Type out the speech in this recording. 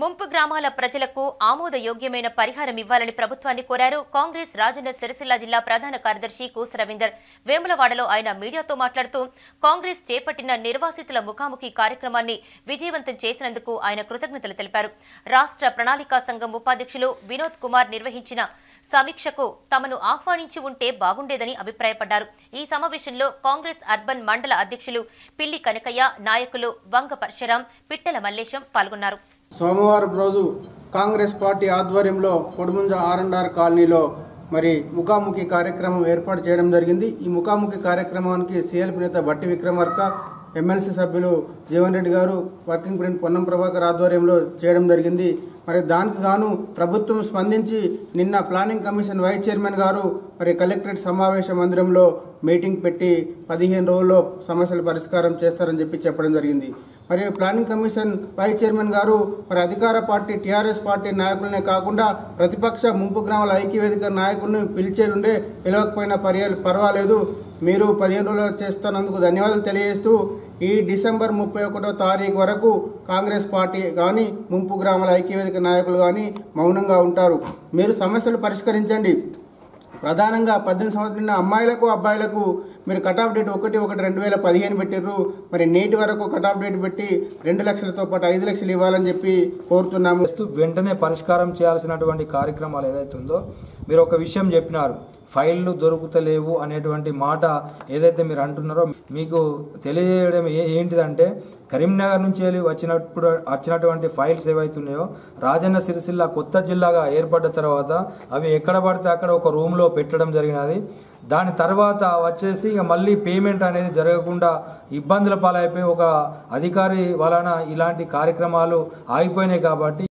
ముంపు గ్రామాల ప్రజలకు ఆమోదయోగ్యమైన పరిహారం ఇవ్వాలని ప్రభుత్వాన్ని కోరారు కాంగ్రెస్ రాజన్న సిరిసిల్ల జిల్లా ప్రధాన కార్యదర్శి కూస్ రవీందర్ వేములవాడలో ఆయన మీడియాతో మాట్లాడుతూ కాంగ్రెస్ చేపట్టిన నిర్వాసితుల ముఖాముఖి కార్యక్రమాన్ని విజయవంతం చేసినందుకు ఆయన కృతజ్ఞతలు తెలిపారు రాష్ట్ర ప్రణాళికా సంఘం ఉపాధ్యక్షులు వినోద్ కుమార్ నిర్వహించిన సమీక్షకు తమను ఆహ్వానించి ఉంటే బాగుండేదని అభిప్రాయపడ్డారు ఈ సమావేశంలో కాంగ్రెస్ అర్బన్ మండల అధ్యక్షులు పిల్లి కనకయ్య నాయకులు వంగ పరశురాం పిట్టల మల్లేశం పాల్గొన్నారు సోమవారం రోజు కాంగ్రెస్ పార్టీ ఆధ్వర్యంలో కొడుముంజ ఆర్ అండ్ ఆర్ కాలనీలో మరి ముఖాముఖి కార్యక్రమం ఏర్పాటు చేయడం జరిగింది ఈ ముఖాముఖి కార్యక్రమానికి సీఎల్పీ నేత బట్టి విక్రమార్క ఎమ్మెల్సీ సభ్యులు జీవన్ రెడ్డి గారు వర్కింగ్ ప్రెసిడెంట్ పొన్నం ప్రభాకర్ ఆధ్వర్యంలో చేయడం జరిగింది మరి దానికి గాను ప్రభుత్వం స్పందించి నిన్న ప్లానింగ్ కమిషన్ వైస్ చైర్మన్ గారు మరి కలెక్టరేట్ సమావేశ మందిరంలో మీటింగ్ పెట్టి పదిహేను రోజుల్లో సమస్యల పరిష్కారం చేస్తారని చెప్పి చెప్పడం జరిగింది మరి ప్లానింగ్ కమిషన్ వైస్ చైర్మన్ గారు మరి అధికార పార్టీ టీఆర్ఎస్ పార్టీ నాయకులనే కాకుండా ప్రతిపక్ష ముంపు గ్రామాల ఐక్యవేదిక నాయకుల్ని పిలిచేడుండే పిలవకపోయినా పర్యాలు పర్వాలేదు మీరు పదిహేను రోజులు చేస్తున్నందుకు ధన్యవాదాలు తెలియజేస్తూ ఈ డిసెంబర్ ముప్పై ఒకటో తారీఖు వరకు కాంగ్రెస్ పార్టీ కానీ ముంపు గ్రామాల ఐక్యవేదిక నాయకులు కానీ మౌనంగా ఉంటారు మీరు సమస్యలు పరిష్కరించండి ప్రధానంగా పద్దెనిమిది సంవత్సరాల నిన్న అమ్మాయిలకు అబ్బాయిలకు మీరు కట్ ఆఫ్ డేట్ ఒకటి ఒకటి రెండు వేల పదిహేను పెట్టిర్రు మరి నేటి వరకు కట్ ఆఫ్ డేట్ పెట్టి రెండు లక్షలతో పాటు ఐదు లక్షలు ఇవ్వాలని చెప్పి కోరుతున్నాము చేస్తూ వెంటనే పరిష్కారం చేయాల్సినటువంటి కార్యక్రమాలు ఏదైతే ఉందో మీరు ఒక విషయం చెప్పినారు ఫైళ్ళు దొరుకుతలేవు అనేటువంటి మాట ఏదైతే మీరు అంటున్నారో మీకు తెలియజేయడం ఏ- ఏంటిదంటే కరీంనగర్ నుంచి వెళ్ళి వచ్చినప్పుడు వచ్చినటువంటి ఫైల్స్ ఏవైతున్నాయో రాజన్న సిరిసిల్ల కొత్త జిల్లాగా ఏర్పడ్డ తర్వాత అవి ఎక్కడ పడితే అక్కడ ఒక రూమ్లో పెట్టడం జరిగినది దాని తర్వాత వచ్చేసి ఇక మళ్ళీ పేమెంట్ అనేది జరగకుండా ఇబ్బందుల పాలైపోయి ఒక అధికారి వలన ఇలాంటి కార్యక్రమాలు ఆగిపోయినాయి కాబట్టి